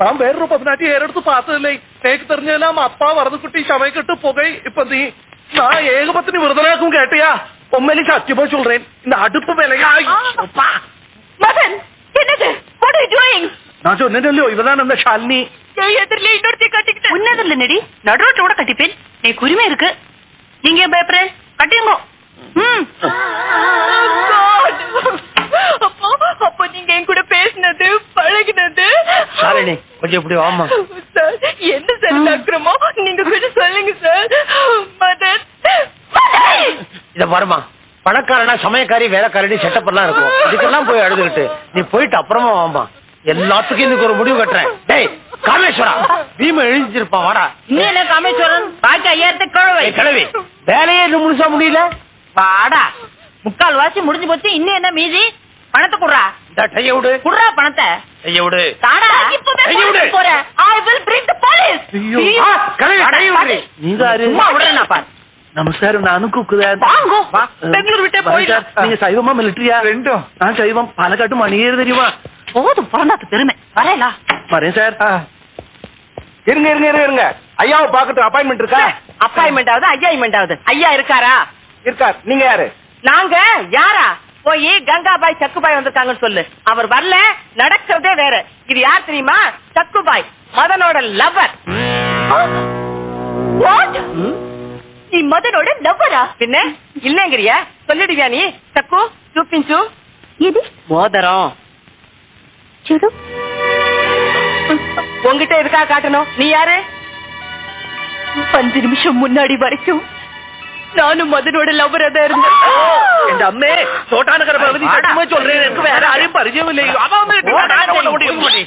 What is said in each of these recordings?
താൻ വേറൊരു പതിനാറ്റി ഏരെടുത്ത് പാത്തതല്ലേ തേക്ക് തെറിഞ്ഞെല്ലാം അപ്പ വറന്നുകുട്ടി ശമയക്കെട്ട് പുകை இப்ப நீ நான் ஏகபத்தினி விருதனாக்கும் கேட்டியா உண்மையிலே சத்தியமா சொல்றேன் இந்த அடுப்பு விலையாய் மதன் என்னது வாட் ஆர் யூ டூயிங் நான் சொன்னேன்லோ இவதான் அந்த ஷாலினி எதிரில இன்னொருத்தி கட்டிக்கிட்டு உன்னதில்ல நெடி நடுரோட்டோட கட்டிப்பேன் நீ உரிமை இருக்கு நீங்க ஏன் பயப்படுற கட்டிங்கோ ம் அப்போ அப்போ நீங்க என் கூட பேசினது பழகினது ஷாலினி கொஞ்சம் இப்படி வாமா சார் என்ன சார் இந்த அக்கிரமம் நீங்க கொஞ்சம் சொல்லுங்க சார் மதன் மதன்! இத பாருமா பணக்காரனா சமயக்காரி வேலைக்காரடி செட்டப் எல்லாம் இருக்கும் இதுக்கெல்லாம் போய் அழுதுகிட்டு நீ போயிட்டு அப்புறமா வாமா எல்லாத்துக்கும் இன்னைக்கு ஒரு முடிவு கட்டுறேன் டேய் காமேஸ்வரா பீம எழுதிச்சிருப்பான் வாடா நீ என்ன காமேஸ்வரன் பாக்கி ஐயாயிரத்துக்கு கழுவை ஏய், கிழவி வேலையே இன்னும் முழுசா முடியல வாடா முக்கால் வாசி முடிஞ்சு போச்சு இன்னும் என்ன மீதி பணத்தை குடுறா இந்த டைய விடு குடுறா பணத்தை டைய விடு தாடா இப்பவே கையை விடு. போலீஸ் போறேன் I will bring the police ஆ, கிழவி டைய விடு நீங்க யாரு சும்மா விடுறேன் பாரு நமஸ்காரம் நானும் குக்குதான் வாங்கோ பெங்களூர் விட்டே போயிடலாம் நீங்க சைவமா மிலிட்டரியா ரெண்டும் நான் சைவம் பாலக்காட்டு மணியேறு தெரியுமா போதும் பிறந்தாத்து பெருமை வரேலா வரேன் சார் இருங்க இருங்க இருங்க இருங்க ஐயாவை பாக்கட்டும் அப்பாயின்மெண்ட் இருக்கா அப்பாயின்மெண்ட் ஆகுது ஐயாயின்மெண்ட் ஆகுது ஐயா இருக்காரா இருக்கார் நீங்க யாரு நாங்க யாரா போய் கங்காபாய் சக்குபாய் வந்திருக்காங்கன்னு சொல்லு அவர் வரல நடக்கிறதே வேற இது யார் தெரியுமா சக்குபாய் மதனோட லவர் நீ மதனோட லவ்வரா பின்ன இல்லங்கிறியா சொல்லிடுவியா நீ சக்கு చూపించు இது மோதிரம் చూడు உங்ககிட்ட இருக்கா காட்டணும் நீ யாரு அஞ்சு நிமிஷம் முன்னாடி வரைக்கும் நானும் மதனோட லவ்வரா தான் இருந்தேன் എന്റെ അമ്മേ ചോട്ടാനക്കര പകുതി സത്യമായി ചൊല്ലേ എനിക്ക് വേറെ ആരെയും പരിചയമില്ല അവ വന്നിട്ട് കൊണ്ടാ കൊണ്ട മുടി മുടി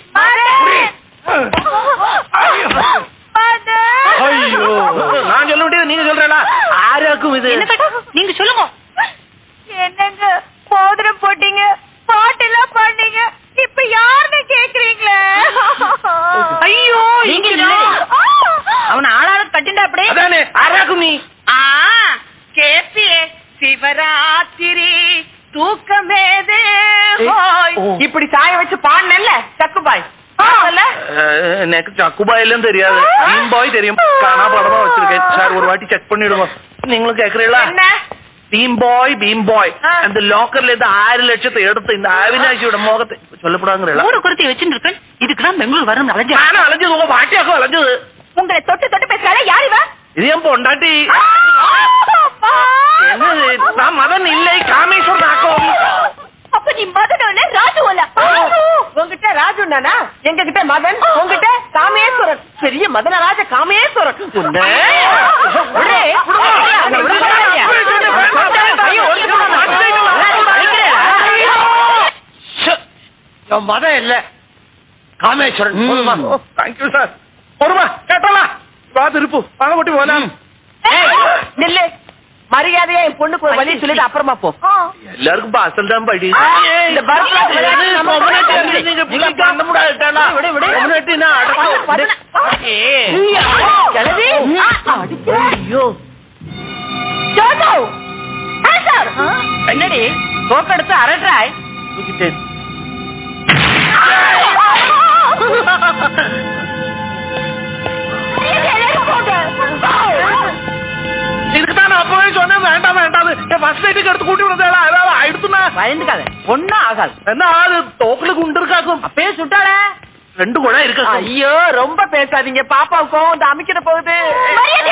ஐயோ நான் சொல்ல வேண்டியது நீங்க சொல்றா ஆராக்கும் இது என்ன கேட்டா நீங்க சொல்லுங்க என்னங்க மோதிரம் போட்டீங்க பாட்டெல்லாம் பண்ணீங்க இப்ப யாருன்னு கேக்குறீங்களே ஐயோ நீங்க இங்க இல்லையே. அவன ஆளாள கட்டிண்டா அப்படியே அதானே ஆராக்கும் நீ ஆ கேப்பியே சிவராத்திரி தூக்கமேதே ஹோய். ஓ. இப்படி சாய வச்சு பாடினல்ல சக்குபாய் பாடல எனக்கு சக்குபாயிலும் தெரியாது மீன் பாய் தெரியும் காணா படமா வச்சிருக்கேன் சார் ஒரு வாட்டி செக் பண்ணிடுவோம் நீங்களும் கேக்குறீங்களா என்ன பீம் பாய் பீம் பாய் ஆ. அந்த லாக்கர்ல இருந்து ஆறு லட்சத்தை எடுத்து இந்த அவினாஷியோட முகத்தை சொல்லப்படாங்கிறீங்களா மூணு குருத்தி வச்சுட்டு இருக்கேன் இதுக்குதான் பெங்களூர் வரும் அலைஞ்சா நானும் அலைஞ்சது உங்க பாட்டியாக்கும் அலைஞ்சது உங்களை தொட்டு தொட்டு பேசுறால யாரு இவ இது என் பொண்டாட்டி என்னது நான் மதன் இல்லை காமேஸ்வரன் ஆக்கம் அப்ப நீ மதனோல ராஜுவல உங்ககிட்ட ராஜு நானா எங்க கிட்ட மதன் உங்ககிட்ட காமேஸ்வரன் பெரிய மதனராஜ காமேஸ்வரன் உன்னை. விடு. அங்க விடு. ஐயோ, என் மதம் இல்ல காமேஸ்வரன் போதுமா? தேங்க்யூ சார் பொறுமா கேட்டலாம் வா திருப்பு வாங்க போட்டி போலாம் ஏய், நில்லு மரியாதையா என் பொண்ணுக்கு ஒரு வழி சொல்லிட்டு அப்புறமா போ எல்லாருக்கும் பாசல் தான் படி இந்த பரத்ல விளையாட்டு நம்ம முன்னாடி வந்து நீங்க புள்ளி பண்ண முடியாதுட்டானா விடு, விடு. முன்னாடி நான் அடக்கம் கிளவி? ஐயோ ஜோஜோ ஆன்சர் என்னடி தோக்கெடுத்து அரட்டாய் தூக்கிட்டேன் இதுக்கு தான் நான் அப்பவே சொன்னேன் வேண்டாம் வேண்டாம் என் ஃபர்ஸ்ட் நைட்டுக்கு எடுத்து கூட்டி விடுறதா அதாவது ஆயிடுத்துனா பயந்துக்காத ஒன்னும் ஆகாது என்ன ஆளு தோக்குல குண்டு இருக்காக்கும் அப்பயே சுட்டாளே ரெண்டு குழா இருக்கு ஐயோ ரொம்ப பேசாதீங்க பாப்பாவுக்கும் இந்த அமைக்கிற போகுது